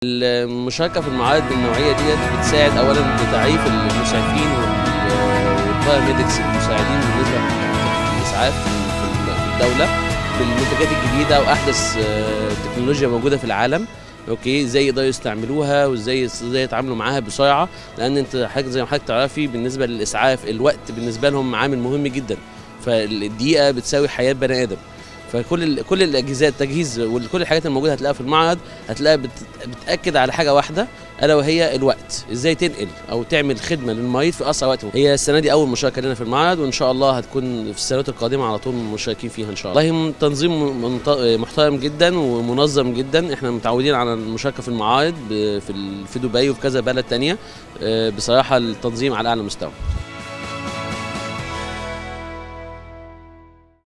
المشاركه في المعارض بالنوعيه ديت بتساعد اولا بتعريف المسعفين والباراميدكس المساعدين بالنسبه للاسعاف في الدوله بالمنتجات الجديده واحدث تكنولوجيا موجوده في العالم اوكي ازاي يقدروا يستعملوها وازاي ازاي يتعاملوا معاها بسرعه لان انت حاجه زي ما حضرتك تعرفي بالنسبه للاسعاف الوقت بالنسبه لهم عامل مهم جدا فالدقيقه بتساوي حياه بني ادم فكل كل الاجهزه التجهيز وكل الحاجات الموجوده هتلاقيها في المعرض هتلاقيها بت بتاكد على حاجه واحده الا وهي الوقت ازاي تنقل او تعمل خدمه للمريض في اسرع وقت هي السنه دي اول مشاركه لنا في المعرض وان شاء الله هتكون في السنوات القادمه على طول مشاركين فيها ان شاء الله والله تنظيم محترم جدا ومنظم جدا احنا متعودين على المشاركه في المعارض في في دبي وفي كذا بلد تانية بصراحه التنظيم على اعلى مستوى